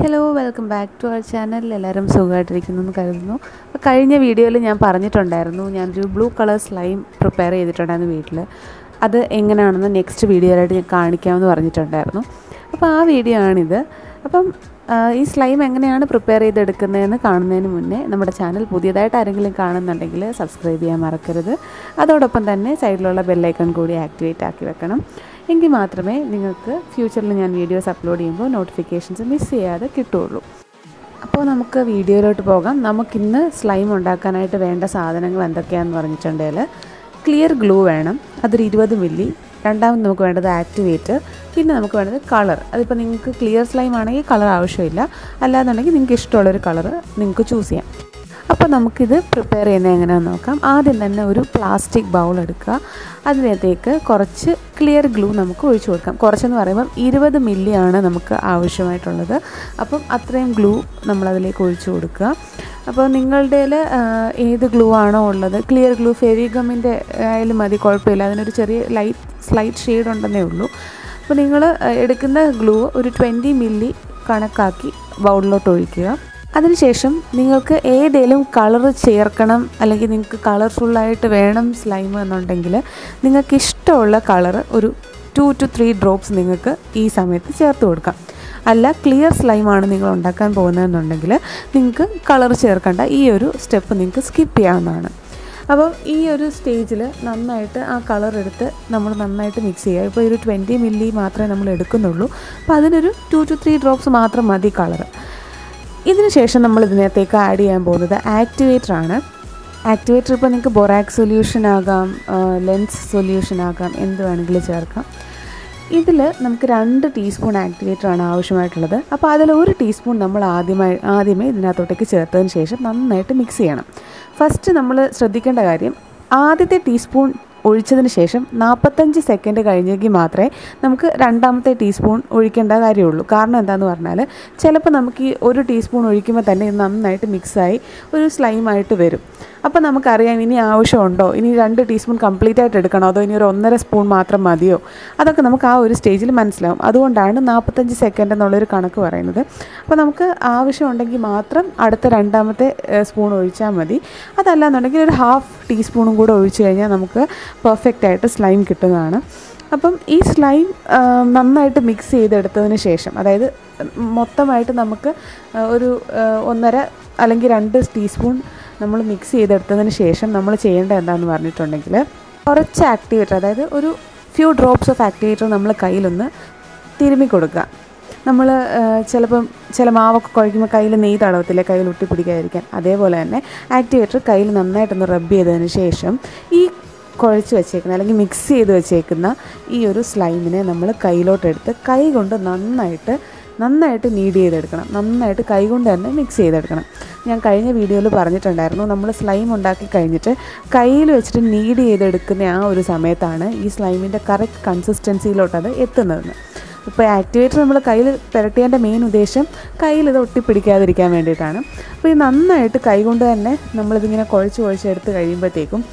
hello welcome back to our channel എല്ലാവരും സുഖമായിട്ടിരിക്കുന്നു എന്ന് കരുതുന്നു അപ്പോൾ കഴിഞ്ഞ വീഡിയോയിൽ ഞാൻ പറഞ്ഞിട്ടുണ്ടായിരുന്നു ഞാനൊരു ബ്ലൂ കളർ സ്ലൈം പ്രിപ്പയർ ചെയ്തിട്ടുണ്ടായിരുന്നു വീട്ടിൽ അത് എങ്ങനെയാണെന്ന് നെക്സ്റ്റ് വീഡിയോയിലായിട്ട് ഞാൻ കാണിക്കാമെന്ന് പറഞ്ഞിട്ടുണ്ടായിരുന്നു അപ്പോൾ ആ വീഡിയോ ആണിത് അപ്പം ആ, ഈ സ്ലൈം എങ്ങനെയാണ് പ്രിപ്പയർ ചെയ്തെടുക്കുന്നതെന്ന് കാണുന്നതിന് മുന്നേ നമ്മുടെ ചാനൽ പുതിയതായിട്ട് ആരെങ്കിലും കാണുന്നുണ്ടെങ്കിൽ സബ്സ്ക്രൈബ് ചെയ്യാൻ മറക്കരുത് അതോടൊപ്പം തന്നെ സൈഡിലുള്ള ബെല്ലൈക്കൺ കൂടി ആക്ടിവേറ്റ് ആക്കി വെക്കണം എങ്കിൽ മാത്രമേ നിങ്ങൾക്ക് ഫ്യൂച്ചറിൽ ഞാൻ വീഡിയോസ് അപ്ലോഡ് ചെയ്യുമ്പോൾ നോട്ടിഫിക്കേഷൻസ് മിസ് ചെയ്യാതെ കിട്ടുകയുള്ളൂ അപ്പോൾ നമുക്ക് വീഡിയോയിലോട്ട് പോകാം നമുക്കിന്ന് സ്ലൈം ഉണ്ടാക്കാനായിട്ട് വേണ്ട സാധനങ്ങൾ എന്തൊക്കെയാണെന്ന് പറഞ്ഞിട്ടുണ്ടെങ്കിൽ ക്ലിയർ ഗ്ലൂ വേണം അതൊരു ഇരുപത് മില്ലി രണ്ടാമത് നമുക്ക് വേണ്ടത് ആക്ടിവേറ്റ് പിന്നെ നമുക്ക് വേണ്ടത് കളർ അതിപ്പോൾ നിങ്ങൾക്ക് ക്ലിയർ സ്ലൈം ആണെങ്കിൽ കളർ ആവശ്യമില്ല അല്ലാന്നുണ്ടെങ്കിൽ നിങ്ങൾക്ക് ഇഷ്ടമുള്ളൊരു കളർ നിങ്ങൾക്ക് ചൂസ് ചെയ്യാം അപ്പോൾ നമുക്കിത് പ്രിപ്പയർ ചെയ്യുന്നത് എങ്ങനെയാണെന്ന് നോക്കാം ആദ്യം തന്നെ ഒരു പ്ലാസ്റ്റിക് ബൗൾ എടുക്കുക അതിനകത്തേക്ക് കുറച്ച് ക്ലിയർ ഗ്ലൂ നമുക്ക് ഒഴിച്ചു കൊടുക്കാം കുറച്ചെന്ന് പറയുമ്പം ഇരുപത് മില്ലിയാണ് നമുക്ക് ആവശ്യമായിട്ടുള്ളത് അപ്പം അത്രയും ഗ്ലൂ നമ്മളതിലേക്ക് ഒഴിച്ചു കൊടുക്കുക അപ്പോൾ നിങ്ങളുടെ കയ്യിൽ, ആ, ഏത് ഗ്ലൂ ആണോ ഉള്ളത് ക്ലിയർ ഗ്ലൂ ഫെവിഗമിൻ്റെ ആയാലും മതി കുഴപ്പമില്ല അതിനൊരു ചെറിയ ലൈറ്റ് സ്ലൈറ്റ് ഷെയ്ഡ് ഉണ്ടെന്നേ ഉള്ളൂ അപ്പോൾ നിങ്ങൾ എടുക്കുന്ന ഗ്ലൂ ഒരു ട്വൻറ്റി മില്ലി കണക്കാക്കി ബൗളിലോട്ട് ഒഴിക്കുക അതിനുശേഷം നിങ്ങൾക്ക് ഏതെങ്കിലും കളർ ചേർക്കണം അല്ലെങ്കിൽ നിങ്ങൾക്ക് കളർഫുള്ളായിട്ട് വേണം സ്ലൈം എന്നുണ്ടെങ്കിൽ നിങ്ങൾക്ക് ഇഷ്ടമുള്ള കളർ ഒരു ടു ടു ത്രീ ഡ്രോപ്സ് നിങ്ങൾക്ക് ഈ സമയത്ത് ചേർത്ത് കൊടുക്കാം അല്ല ക്ലിയർ സ്ലൈമാണ് നിങ്ങൾ ഉണ്ടാക്കാൻ പോകുന്നതെന്നുണ്ടെങ്കിൽ നിങ്ങൾക്ക് കളർ ചേർക്കേണ്ട ഈ ഒരു സ്റ്റെപ്പ് നിങ്ങൾക്ക് സ്കിപ്പ് ചെയ്യാവുന്നതാണ് അപ്പോൾ ഈ ഒരു സ്റ്റേജിൽ നന്നായിട്ട് ആ കളർ എടുത്ത് നമ്മൾ നന്നായിട്ട് മിക്സ് ചെയ്യുക ഇപ്പോൾ ഒരു ട്വൻറ്റി മില്ലി മാത്രമേ നമ്മൾ എടുക്കുന്നുള്ളൂ അപ്പോൾ അതിനൊരു ടു ടു ത്രീ ഡ്രോപ്സ് മാത്രം മതി കളർ ഇതിന് ശേഷം നമ്മൾ ഇതിനകത്തേക്ക് ആഡ് ചെയ്യാൻ പോകുന്നത് ആക്ടിവേറ്റർ ആണ് ആക്ടിവേറ്റർ ഇപ്പോൾ നിങ്ങൾക്ക് ബൊറാക് സൊല്യൂഷൻ ആകാം ലെൻസ് സൊല്യൂഷൻ ആകാം എന്ത് വേണമെങ്കിലും ചേർക്കാം ഇതിൽ നമുക്ക് രണ്ട് ടീസ്പൂൺ ആക്ടിവേറ്റർ ആണ് ആവശ്യമായിട്ടുള്ളത് അപ്പോൾ അതിൽ ഒരു ടീസ്പൂൺ നമ്മൾ ആദ്യമായി ആദ്യമേ ഇതിനകത്തോട്ടേക്ക് ചേർത്തതിന് ശേഷം നന്നായിട്ട് മിക്സ് ചെയ്യണം ഫസ്റ്റ് നമ്മൾ ശ്രദ്ധിക്കേണ്ട കാര്യം ആദ്യത്തെ ടീസ്പൂൺ ഒഴിച്ചതിന് ശേഷം നാൽപ്പത്തഞ്ച് സെക്കൻഡ് കഴിഞ്ഞെങ്കിൽ മാത്രമേ നമുക്ക് രണ്ടാമത്തെ ടീസ്പൂൺ ഒഴിക്കേണ്ട കാര്യമുള്ളൂ കാരണം എന്താണെന്ന് പറഞ്ഞാൽ ചിലപ്പോൾ നമുക്ക് ഈ ഒരു ടീസ്പൂൺ ഒഴിക്കുമ്പോൾ തന്നെ ഇത് നന്നായിട്ട് മിക്സായി ഒരു സ്ലൈമായിട്ട് വരും അപ്പോൾ നമുക്കറിയാം ഇനി ആവശ്യമുണ്ടോ ഇനി രണ്ട് ടീസ്പൂൺ കംപ്ലീറ്റ് ആയിട്ട് എടുക്കണോ അതോ ഇനി ഒരു ഒന്നര സ്പൂൺ മാത്രം മതിയോ അതൊക്കെ നമുക്ക് ആ ഒരു സ്റ്റേജിൽ മനസ്സിലാവും അതുകൊണ്ടാണ് നാൽപ്പത്തഞ്ച് സെക്കൻഡ് എന്നുള്ളൊരു കണക്ക് പറയുന്നത് അപ്പോൾ നമുക്ക് ആവശ്യമുണ്ടെങ്കിൽ മാത്രം അടുത്ത രണ്ടാമത്തെ സ്പൂൺ ഒഴിച്ചാൽ മതി അതല്ല എന്നുണ്ടെങ്കിൽ ഒരു ഹാഫ് ടീസ്പൂണും കൂടെ ഒഴിച്ച് കഴിഞ്ഞാൽ നമുക്ക് പെർഫെക്റ്റ് ആയിട്ട് സ്ലൈം കിട്ടുന്നതാണ് അപ്പം ഈ സ്ലൈം ആ, നന്നായിട്ട് മിക്സ് ചെയ്തെടുത്തതിന് ശേഷം അതായത് മൊത്തമായിട്ട് നമുക്ക് ആ, ഒരു ആ, ഒന്നര അല്ലെങ്കിൽ രണ്ട് ടീസ്പൂൺ നമ്മൾ മിക്സ് ചെയ്തെടുത്തതിന് ശേഷം നമ്മൾ ചെയ്യേണ്ടത് എന്താണെന്ന് പറഞ്ഞിട്ടുണ്ടെങ്കിൽ കുറച്ച് ആക്ടിവേറ്റർ അതായത് ഒരു ഫ്യൂ ഡ്രോപ്സ് ഓഫ് ആക്ടിവേറ്റർ നമ്മൾ കയ്യിലൊന്ന് തിരുമ്മി കൊടുക്കുക നമ്മൾ ചിലപ്പം ചില മാവൊക്കെ കുഴയ്ക്കുമ്പോൾ കയ്യിൽ നെയ്യ് തടവത്തില്ലേ കയ്യിൽ ഒട്ടിപ്പിടിക്കാതിരിക്കാൻ അതേപോലെ തന്നെ ആക്ടിവേറ്റർ കയ്യിൽ നന്നായിട്ടൊന്ന് റബ്ബ് ചെയ്തതിന് ശേഷം ഈ കുഴച്ച് വെച്ചേക്കുന്ന അല്ലെങ്കിൽ മിക്സ് ചെയ്ത് വെച്ചേക്കുന്ന ഈ ഒരു സ്ലൈമിനെ നമ്മൾ കയ്യിലോട്ടെടുത്ത് കൈ കൊണ്ട് നന്നായിട്ട് നന്നായിട്ട് നീഡ് ചെയ്തെടുക്കണം നന്നായിട്ട് കൈ കൊണ്ട് തന്നെ മിക്സ് ചെയ്തെടുക്കണം ഞാൻ കഴിഞ്ഞ വീഡിയോയിൽ പറഞ്ഞിട്ടുണ്ടായിരുന്നു നമ്മൾ സ്ലൈം ഉണ്ടാക്കി കഴിഞ്ഞിട്ട് കയ്യിൽ വെച്ചിട്ട് നീഡ് ചെയ്തെടുക്കുന്ന ആ ഒരു സമയത്താണ് ഈ സ്ലൈമിൻ്റെ കറക്റ്റ് കൺസിസ്റ്റൻസിയിലോട്ട് അത് എത്തുന്നതെന്ന് ഇപ്പോൾ ആക്ടിവേറ്റർ നമ്മൾ കയ്യിൽ പുരട്ടിയതിൻ്റെ മെയിൻ ഉദ്ദേശം കയ്യിൽ ഇത് ഒട്ടിപ്പിടിക്കാതിരിക്കാൻ വേണ്ടിയിട്ടാണ് അപ്പോൾ ഇത് നന്നായിട്ട് കൈകൊണ്ട് തന്നെ നമ്മളിതിങ്ങനെ കുഴച്ച് കുഴച്ചെടുത്ത് കഴിയുമ്പോഴത്തേക്കും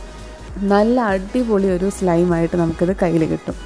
നല്ല അടിപൊളി ഒരു സ്ലൈമായിട്ട് നമുക്കിത് കയ്യിൽ കിട്ടും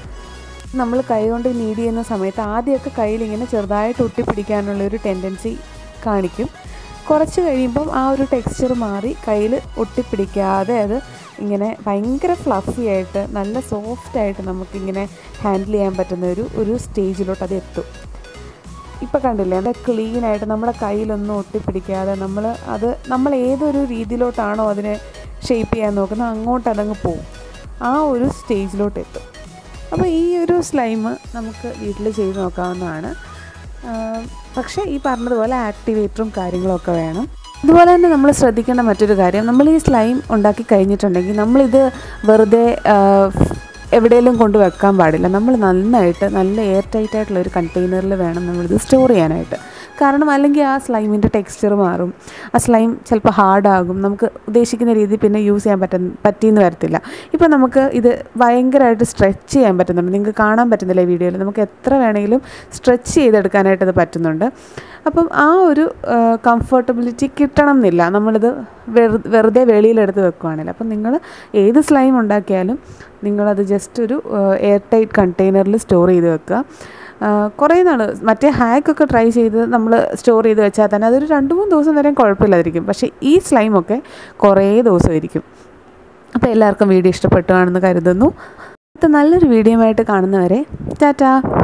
നമ്മൾ കൈകൊണ്ട് നീഡ് ചെയ്യുന്ന സമയത്ത് ആദ്യമൊക്കെ കയ്യിൽ ഇങ്ങനെ ചെറുതായിട്ട് ഒട്ടിപ്പിടിക്കാനുള്ള ഒരു ടെൻഡൻസി കാണിക്കും കുറച്ച് കഴിയുമ്പം ആ ഒരു ടെക്സ്ചർ മാറി കയ്യിൽ ഒട്ടിപ്പിടിക്കാതെ അത് ഇങ്ങനെ ഭയങ്കര ഫ്ലഫി ആയിട്ട് നല്ല സോഫ്റ്റ് ആയിട്ട് നമുക്കിങ്ങനെ ഹാൻഡിൽ ചെയ്യാൻ പറ്റുന്ന ഒരു ഒരു സ്റ്റേജിലോട്ട് അത് എത്തും ഇപ്പം കണ്ടില്ലേ അത് ക്ലീൻ ആയിട്ട് നമ്മുടെ കയ്യിലൊന്നും ഒട്ടിപ്പിടിക്കാതെ നമ്മൾ അത് നമ്മൾ ഏതൊരു രീതിയിലോട്ടാണോ അതിനെ ഷേപ്പ് ചെയ്യാൻ നോക്കുന്നത് അങ്ങോട്ട് അതങ്ങ് പോവും ആ ഒരു സ്റ്റേജിലോട്ട് എത്തും അപ്പോൾ ഈ ഒരു സ്ലൈം നമുക്ക് വീട്ടിൽ ചെയ്ത് നോക്കാവുന്നതാണ് ആ, പക്ഷേ ഈ പറഞ്ഞതുപോലെ ആക്ടിവേറ്ററും കാര്യങ്ങളൊക്കെ വേണം അതുപോലെ തന്നെ നമ്മൾ ശ്രദ്ധിക്കേണ്ട മറ്റൊരു കാര്യം നമ്മൾ ഈ സ്ലൈം ഉണ്ടാക്കി കഴിഞ്ഞിട്ടുണ്ടെങ്കിൽ നമ്മളിത് വെറുതെ ആ, എവിടെയെങ്കിലും കൊണ്ട് വെക്കാൻ പാടില്ല നമ്മൾ നന്നായിട്ട് നല്ല എയർ ടൈറ്റ് ആയിട്ടുള്ള ഒരു കണ്ടെയ്നറിൽ വേണം നമ്മളിത് സ്റ്റോർ ചെയ്യാനായിട്ട് കാരണം അല്ലെങ്കിൽ ആ സ്ലൈമിൻ്റെ ടെക്സ്ചർ മാറും ആ സ്ലൈം ചിലപ്പോൾ ഹാർഡാകും നമുക്ക് ഉദ്ദേശിക്കുന്ന രീതിയിൽ പിന്നെ യൂസ് ചെയ്യാൻ പറ്റുന്ന പറ്റിയെന്ന് വരത്തില്ല ഇപ്പോൾ നമുക്ക് ഇത് ഭയങ്കരമായിട്ട് സ്ട്രെച്ച് ചെയ്യാൻ പറ്റുന്നുണ്ട് നിങ്ങൾക്ക് കാണാൻ പറ്റുന്നില്ല വീഡിയോയിൽ നമുക്ക് എത്ര വേണമെങ്കിലും സ്ട്രെച്ച് ചെയ്തെടുക്കാനായിട്ട് ഇത് പറ്റുന്നുണ്ട് അപ്പം ആ ഒരു കംഫർട്ടബിലിറ്റി കിട്ടണം എന്നില്ല നമ്മളിത് വെറു വെറുതെ വെളിയിലെടുത്ത് വെക്കുവാണെങ്കിൽ അപ്പം നിങ്ങൾ ഏത് സ്ലൈം ഉണ്ടാക്കിയാലും നിങ്ങളത് ജസ്റ്റ് ഒരു എയർ ടൈറ്റ് കണ്ടെയ്നറിൽ സ്റ്റോർ ചെയ്ത് വെക്കുക കുറേ നാൾ മറ്റേ ഹാക്കൊക്കെ ട്രൈ ചെയ്ത് നമ്മൾ സ്റ്റോർ ചെയ്ത് വെച്ചാൽ തന്നെ അതൊരു രണ്ട് മൂന്ന് ദിവസം വരെയും കുഴപ്പമില്ലാതിരിക്കും പക്ഷേ ഈ സ്ലൈമൊക്കെ കുറേ ദിവസം ഇരിക്കും അപ്പോൾ എല്ലാവർക്കും വീഡിയോ ഇഷ്ടപ്പെട്ടുവാണെന്ന് കരുതുന്നു അടുത്ത നല്ലൊരു വീഡിയോ ആയിട്ട് കാണുന്നവരെ ടാറ്റാ